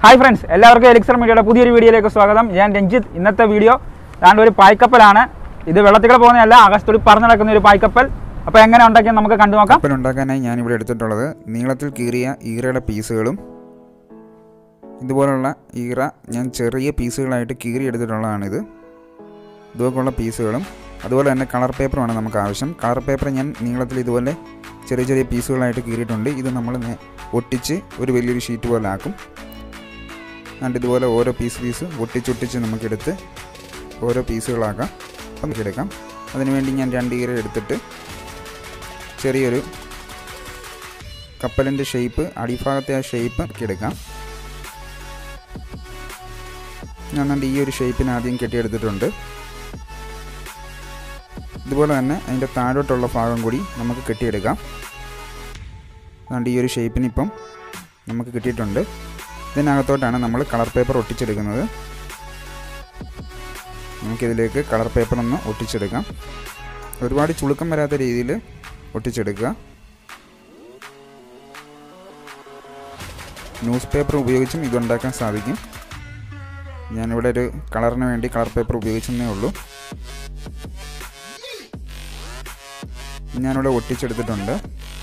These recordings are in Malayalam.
ഹായ് ഫ്രണ്ട്സ് എല്ലാവർക്കും എലിക്സർ മീഡിയയുടെ പുതിയൊരു വീഡിയോയിലേക്ക് സ്വാഗതം ഞാൻ രഞ്ജിത്ത് ഇന്നത്തെ വീഡിയോ താണ്ട് ഒരു പായ്ക്കപ്പലാണ് ഇത് വെള്ളത്തിൽ പോകുന്നതല്ല ആകാശത്തോട് പറന്നു നടക്കുന്ന ഒരു പായ്ക്കപ്പൽ അപ്പോൾ എങ്ങനെ ഉണ്ടാക്കിയെന്ന് നമുക്ക് കണ്ടു നോക്കാം കപ്പൽ ഉണ്ടാക്കാനായി ഞാനിവിടെ എടുത്തിട്ടുള്ളത് നീളത്തിൽ കീറിയ ഈറയുടെ പീസുകളും ഇതുപോലുള്ള ഈറ ഞാൻ ചെറിയ പീസുകളായിട്ട് കീറി എടുത്തിട്ടുള്ളതാണിത് ഇതുപോലുള്ള പീസുകളും അതുപോലെ തന്നെ കളർ പേപ്പറുമാണ് നമുക്ക് ആവശ്യം കളർ പേപ്പർ ഞാൻ നീളത്തിൽ ഇതുപോലെ ചെറിയ ചെറിയ പീസുകളായിട്ട് കീറിയിട്ടുണ്ട് ഇത് നമ്മൾ നേ- ഒട്ടിച്ച് ഒരു വലിയൊരു ഷീറ്റ് പോലെ ആക്കും എന്നിട്ട് ഇതുപോലെ ഓരോ പീസ് പീസ് ഒട്ടിച്ചൊട്ടിച്ച് നമുക്കെടുത്ത് ഓരോ പീസുകളാക്കാം നമുക്ക് എടുക്കാം അതിനുവേണ്ടി ഞാൻ രണ്ട് ഈര എടുത്തിട്ട് ചെറിയൊരു കപ്പലിൻ്റെ ഷേപ്പ് അടിഭാഗത്തെ ആ ഷേപ്പ് എടുക്കാം ഞാൻ എന്നിട്ട് ഈ ഒരു ഷേപ്പിന് ആദ്യം കെട്ടിയെടുത്തിട്ടുണ്ട് ഇതുപോലെ തന്നെ അതിൻ്റെ താഴോട്ടുള്ള ഭാഗം കൂടി നമുക്ക് കെട്ടിയെടുക്കാം അതുകൊണ്ട് ഈ ഒരു ഷേപ്പിന് ഇപ്പം നമുക്ക് കിട്ടിയിട്ടുണ്ട് ഇതിനകത്തോട്ടാണ് നമ്മൾ കളർ പേപ്പർ ഒട്ടിച്ചെടുക്കുന്നത് നമുക്കിതിലേക്ക് കളർ പേപ്പർ ഒന്ന് ഒട്ടിച്ചെടുക്കാം ഒരുപാട് ചുളുക്കം വരാത്ത രീതിയിൽ ഒട്ടിച്ചെടുക്കുക ന്യൂസ് പേപ്പർ ഉപയോഗിച്ചും ഇതുണ്ടാക്കാൻ സാധിക്കും ഞാനിവിടെ ഒരു കളറിന് വേണ്ടി കളർ പേപ്പർ ഉപയോഗിച്ചെന്നേ ഉള്ളൂ ഞാനിവിടെ ഒട്ടിച്ചെടുത്തിട്ടുണ്ട്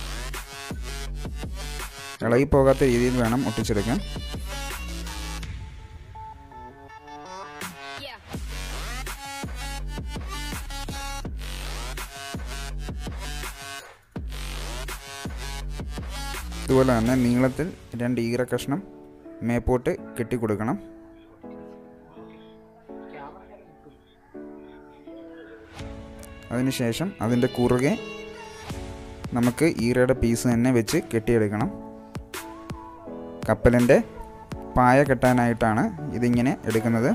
ഇളകി പോകാത്ത രീതിയിൽ വേണം ഒട്ടിച്ചെടുക്കാൻ ഇതുപോലെ തന്നെ നീളത്തിൽ രണ്ട് ഈര കഷ്ണം മേപ്പോട്ട് കെട്ടിക്കൊടുക്കണം അതിനുശേഷം അതിൻ്റെ കുറുകെ നമുക്ക് ഈരയുടെ പീസ് തന്നെ വെച്ച് കെട്ടിയെടുക്കണം കപ്പലിൻ്റെ പായ കെട്ടാനായിട്ടാണ് ഇതിങ്ങനെ എടുക്കുന്നത്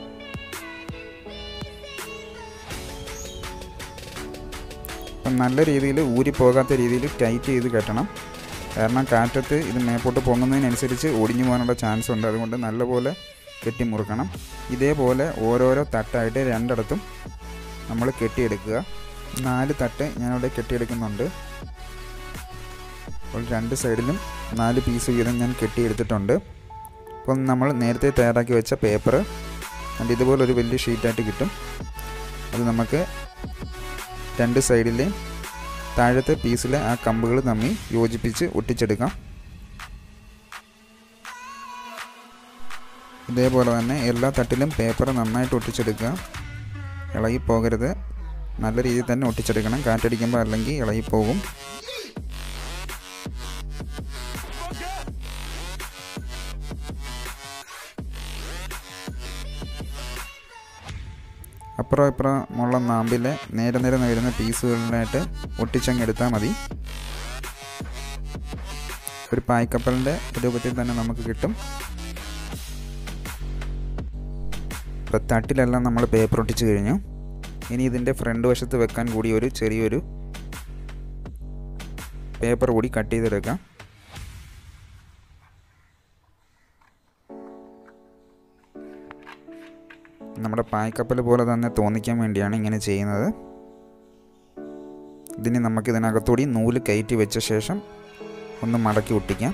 അപ്പം നല്ല രീതിയിൽ ഊരിപ്പോകാത്ത രീതിയിൽ ടൈറ്റ് ചെയ്ത് കെട്ടണം കാരണം കാറ്റത്ത് ഇത് മേപ്പോട്ട് പൊങ്ങുന്നതിനനുസരിച്ച് ഒടിഞ്ഞു പോകാനുള്ള ചാൻസ് ഉണ്ട് അതുകൊണ്ട് നല്ലപോലെ കെട്ടി മുറുക്കണം ഇതേപോലെ ഓരോരോ തട്ടായിട്ട് രണ്ടിടത്തും നമ്മൾ കെട്ടിയെടുക്കുക നാല് തട്ട് ഞാനിവിടെ കെട്ടിയെടുക്കുന്നുണ്ട് അപ്പോൾ രണ്ട് സൈഡിലും നാല് പീസ് വീതം ഞാൻ കെട്ടിയെടുത്തിട്ടുണ്ട് അപ്പം നമ്മൾ നേരത്തെ തയ്യാറാക്കി വെച്ച പേപ്പർ അതിൻ്റെ ഇതുപോലൊരു വലിയ ഷീറ്റായിട്ട് കിട്ടും അത് നമുക്ക് രണ്ട് സൈഡിലെ താഴത്തെ പീസിലെ ആ കമ്പുകൾ തമ്മിൽ യോജിപ്പിച്ച് ഒട്ടിച്ചെടുക്കാം ഇതേപോലെ തന്നെ എല്ലാ തട്ടിലും പേപ്പർ നന്നായിട്ട് ഒട്ടിച്ചെടുക്കുക ഇളകി പോകരുത് നല്ല രീതിയിൽ തന്നെ ഒട്ടിച്ചെടുക്കണം കാറ്റടിക്കുമ്പോൾ അല്ലെങ്കിൽ ഇളകി പോകും അപ്പുറം ഇപ്പുറമുള്ള നാമ്പിലെ നേരെ നേരെ വരുന്ന പീസുകളിലായിട്ട് ഒട്ടിച്ചങ്ങ് എടുത്താൽ മതി ഒരു പായ്ക്കപ്പലിൻ്റെ രൂപത്തിൽ തന്നെ നമുക്ക് കിട്ടും ഇപ്പോൾ തട്ടിലെല്ലാം നമ്മൾ പേപ്പർ ഒട്ടിച്ച് കഴിഞ്ഞു ഇനി ഇതിൻ്റെ ഫ്രണ്ട് വശത്ത് വെക്കാൻ കൂടി ഒരു ചെറിയൊരു പേപ്പർ കൂടി കട്ട് ചെയ്തെടുക്കാം നമ്മുടെ പായ്ക്കപ്പൽ പോലെ തന്നെ തോന്നിക്കാൻ വേണ്ടിയാണ് ഇങ്ങനെ ചെയ്യുന്നത് ഇതിന് നമുക്ക് ഇതിനകത്തൂടി നൂല് കയറ്റി വെച്ച ശേഷം ഒന്ന് മടക്കി ഒട്ടിക്കാം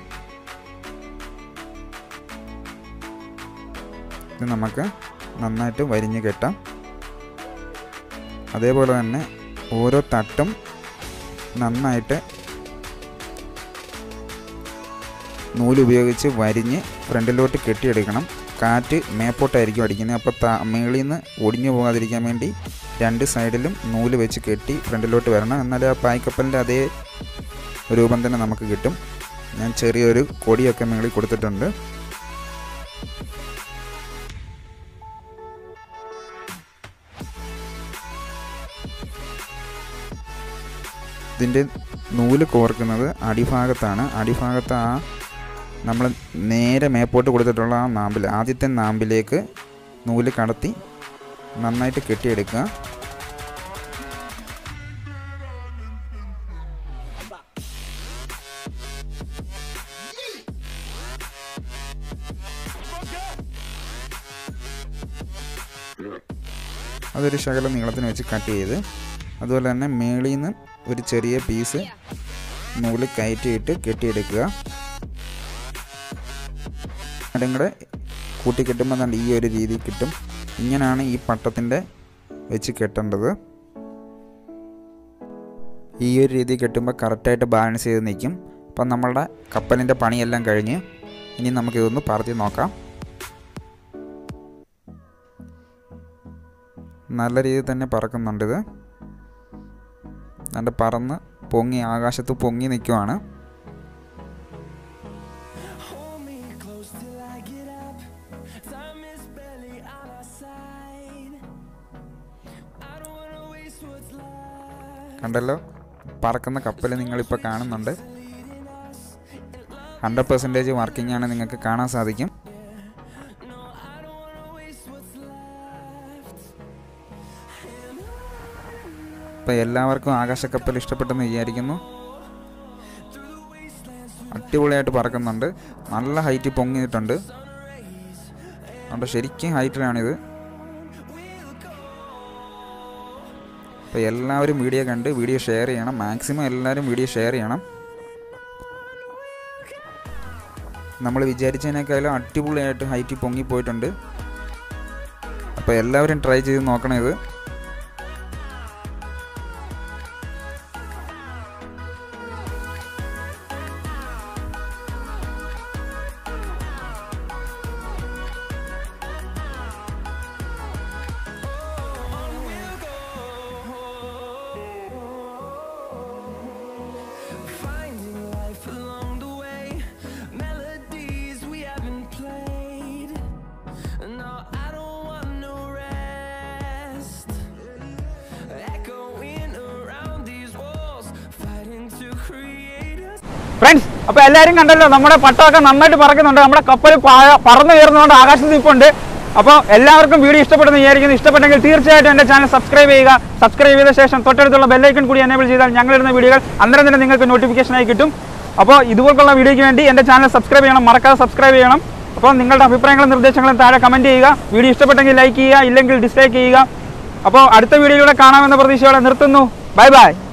ഇത് നമുക്ക് നന്നായിട്ട് വരിഞ്ഞ് കെട്ടാം അതേപോലെ തന്നെ ഓരോ തട്ടും നന്നായിട്ട് നൂലുപയോഗിച്ച് വരിഞ്ഞ് ഫ്രണ്ടിലോട്ട് കെട്ടിയെടുക്കണം കാറ്റ് മേപ്പോട്ടായിരിക്കും അടിക്കുന്നത് അപ്പോൾ താ മേളിൽ നിന്ന് ഒടിഞ്ഞു പോകാതിരിക്കാൻ വേണ്ടി രണ്ട് സൈഡിലും നൂല് വെച്ച് കെട്ടി ഫ്രണ്ടിലോട്ട് വരണം എന്നാലേ ആ പായ്ക്കപ്പലിൻ്റെ അതേ രൂപം തന്നെ നമുക്ക് കിട്ടും ഞാൻ ചെറിയൊരു കൊടിയൊക്കെ മേളിൽ കൊടുത്തിട്ടുണ്ട് ഇതിൻ്റെ നൂല് കോർക്കുന്നത് അടിഭാഗത്താണ് അടിഭാഗത്ത് ആ നമ്മൾ നേരെ മേപ്പോട്ട് കൊടുത്തിട്ടുള്ള ആ നാമ്പിൽ ആദ്യത്തെ നാമ്പിലേക്ക് നൂല് കടത്തി നന്നായിട്ട് കെട്ടിയെടുക്കുക അതൊരു ശകലം നീളത്തിന് വെച്ച് കട്ട് ചെയ്ത് അതുപോലെ തന്നെ മേളിൽ നിന്ന് ഒരു ചെറിയ പീസ് നൂല് കയറ്റിയിട്ട് കെട്ടിയെടുക്കുക നാലും കൂടെ കൂട്ടി കെട്ടുമ്പോൾ തന്നെ ഈ ഒരു രീതി കിട്ടും ഇങ്ങനെയാണ് ഈ പട്ടത്തിൻ്റെ വെച്ച് കെട്ടേണ്ടത് ഈ ഒരു രീതി കെട്ടുമ്പോൾ കറക്റ്റായിട്ട് ബാലൻസ് ചെയ്ത് നിൽക്കും അപ്പം നമ്മളുടെ കപ്പലിൻ്റെ പണിയെല്ലാം കഴിഞ്ഞ് ഇനി നമുക്കിതൊന്ന് പറത്തി നോക്കാം നല്ല രീതിയിൽ തന്നെ പറക്കുന്നുണ്ടിത് നല്ല പറന്ന് പൊങ്ങി ആകാശത്ത് പൊങ്ങി നിൽക്കുവാണ് Hold me close till I get up. Time is barely on our side. I don't wanna waste what's left. കണ്ടല്ലോ പറക്കുന്ന കപ്പൽ നിങ്ങളിപ്പോൾ കാണുന്നുണ്ട് ഹൺഡ്രഡ് പെർസെൻറ്റേജ് വർക്കിംഗ് ആണ് നിങ്ങൾക്ക് കാണാൻ സാധിക്കും No, I don't wanna waste what's left. അപ്പോൾ എല്ലാവർക്കും ആകാശക്കപ്പൽ ഇഷ്ടപ്പെട്ടെന്ന് വിചാരിക്കുന്നു അടിപൊളിയായിട്ട് പറക്കുന്നുണ്ട് നല്ല ഹൈറ്റ് പൊങ്ങിയിട്ടുണ്ട് അതുകൊണ്ട് ശരിക്കും ഹൈറ്റിലാണിത് അപ്പോൾ എല്ലാവരും വീഡിയോ കണ്ട് വീഡിയോ ഷെയർ ചെയ്യണം മാക്സിമം എല്ലാവരും വീഡിയോ ഷെയർ ചെയ്യണം നമ്മൾ വിചാരിച്ചതിനേക്കാളും അടിപൊളിയായിട്ട് ഹൈറ്റ് പൊങ്ങിപ്പോയിട്ടുണ്ട് അപ്പോൾ എല്ലാവരും ട്രൈ ചെയ്ത് നോക്കണം ഇത് Finding life along the way. Melodies we haven't played. No, I don't want no rest. Echoing around these walls, fighting to create us. Friends അപ്പോൾ എല്ലാവരും കണ്ടല്ലോ നമ്മുടെ പട്ടമൊക്കെ നന്നായിട്ട് പറക്കുന്നുണ്ട് നമ്മുടെ കപ്പൽ പാ- പറന്ന് കയറുന്നതുകൊണ്ട് ആകാശത്ത് നിൽപ്പുണ്ട് അപ്പോൾ എല്ലാവർക്കും വീഡിയോ ഇഷ്ടപ്പെടുന്നു വിചാരിക്കുന്നു ഇഷ്ടപ്പെട്ടെങ്കിൽ തീർച്ചയായിട്ടും എൻ്റെ ചാനൽ സബ്സ്ക്രൈബ് ചെയ്യുക സബ്സ്ക്രൈബ് ചെയ്ത ശേഷം തൊട്ടടുത്തുള്ള ബെല്ലൈക്കൺ കൂടി എനേബിൾ ചെയ്താൽ ഞങ്ങളിടുന്ന വീഡിയോകൾ അന്നേരം തന്നെ നിങ്ങൾക്ക് നോട്ടിഫിക്കേഷനായി കിട്ടും അപ്പോൾ ഇതുപോലുള്ള വീഡിയോയ്ക്ക് വേണ്ടി എൻ്റെ ചാനൽ സബ്സ്ക്രൈബ് ചെയ്യണം മറക്കാതെ സബ്സ്ക്രൈബ് ചെയ്യണം അപ്പോൾ നിങ്ങളുടെ അഭിപ്രായങ്ങളും നിർദ്ദേശങ്ങളും താഴെ കമൻറ്റ് ചെയ്യുക വീഡിയോ ഇഷ്ടപ്പെട്ടെങ്കിൽ ലൈക്ക് ചെയ്യുക ഇല്ലെങ്കിൽ ഡിസ്ലൈക്ക് ചെയ്യുക അപ്പോൾ അടുത്ത വീഡിയോയിലൂടെ കാണാമെന്ന പ്രതീക്ഷയോടെ നിർത്തുന്നു ബൈ ബൈ